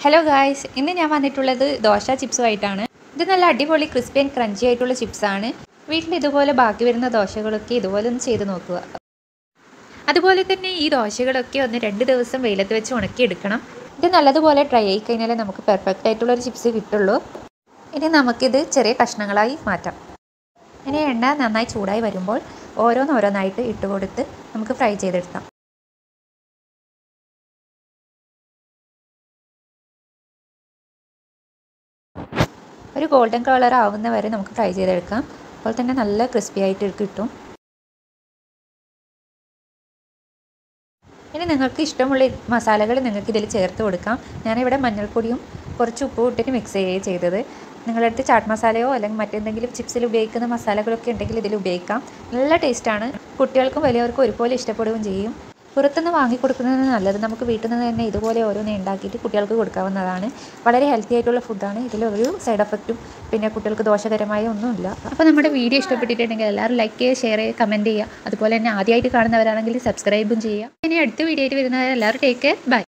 hello guys ഇന്ന് ഞാൻ വന്നിട്ടുള്ളത് ദോശ ചിപ്സുമായിട്ടാണ് ഇത് നല്ല അടിപൊളി ക്രിസ്പി ആൻഡ് ക്രഞ്ചി ആയിട്ടുള്ള ചിപ്സാണ് വീട്ടിൽ ഇതുപോലെ ബാക്കി വരുന്ന ദോശകളൊക്കെ ഇതുപോലെ ഒന്ന് ചെയ്ത് നോക്കുക അതുപോലെ തന്നെ ഈ ദോശകളൊക്കെ ഒന്ന് രണ്ട് ദിവസം വെയിലത്ത് വെച്ച് ഉണക്കിയെടുക്കണം ഇത് നല്ലതുപോലെ ഡ്രൈ ആയി കഴിഞ്ഞാലേ നമുക്ക് പെർഫെക്റ്റ് ആയിട്ടുള്ള ഒരു ചിപ്സ് കിട്ടുള്ളൂ ഇനി നമുക്കിത് ചെറിയ കഷ്ണങ്ങളായി മാറ്റാം ഇനി എണ്ണ നന്നായി ചൂടായി വരുമ്പോൾ ഓരോന്നോരോന്നായിട്ട് ഇട്ട് കൊടുത്ത് നമുക്ക് ഫ്രൈ ചെയ്തെടുക്കാം ഒരു ഗോൾഡൻ കളർ ആവുന്ന വരെ നമുക്ക് ഫ്രൈ ചെയ്തെടുക്കാം അപ്പോൾ തന്നെ നല്ല ക്രിസ്പി ആയിട്ട് കിട്ടും ഇനി നിങ്ങൾക്ക് ഇഷ്ടമുള്ള മസാലകൾ നിങ്ങൾക്ക് ഇതിൽ ചേർത്ത് കൊടുക്കാം ഞാനിവിടെ മഞ്ഞൾപ്പൊടിയും കുറച്ച് ഉപ്പും ഇട്ടിട്ട് മിക്സ് ചെയ്യുകയും ചെയ്തത് നിങ്ങളുടെ അടുത്ത് ചാട്ട് മസാലയോ അല്ലെങ്കിൽ മറ്റെന്തെങ്കിലും ചിപ്സിൽ ഉപയോഗിക്കുന്ന മസാലകളൊക്കെ ഉണ്ടെങ്കിൽ ഇതിൽ ഉപയോഗിക്കാം നല്ല ടേസ്റ്റാണ് കുട്ടികൾക്കും വലിയവർക്കും ഒരുപോലെ ഇഷ്ടപ്പെടുകയും ചെയ്യും പുറത്തുനിന്ന് വാങ്ങിക്കൊടുക്കുന്നതാണ് നല്ലത് നമുക്ക് വീട്ടിൽ നിന്ന് തന്നെ ഇതുപോലെ ഓരോന്ന് ഉണ്ടാക്കിയിട്ട് കുട്ടികൾക്ക് കൊടുക്കാവുന്നതാണ് വളരെ ഹെൽത്തി ആയിട്ടുള്ള ഫുഡാണ് ഇതിലൊരു സൈഡ് എഫക്റ്റും പിന്നെ കുട്ടികൾക്ക് ദോഷകരമായ ഒന്നുമില്ല അപ്പോൾ നമ്മുടെ വീഡിയോ ഇഷ്ടപ്പെട്ടിട്ടുണ്ടെങ്കിൽ എല്ലാവരും ലൈക്ക് ചെയ്യുക ഷെയർ ചെയ്യുക കമൻറ്റ് ചെയ്യുക അതുപോലെ തന്നെ ആദ്യമായിട്ട് കാണുന്നവരാണെങ്കിൽ സബ്സ്ക്രൈബും ചെയ്യുക ഇനി അടുത്ത വീഡിയോ ആയിട്ട് വരുന്നവരെല്ലാവരും ടേക്ക് കെയർ ബൈ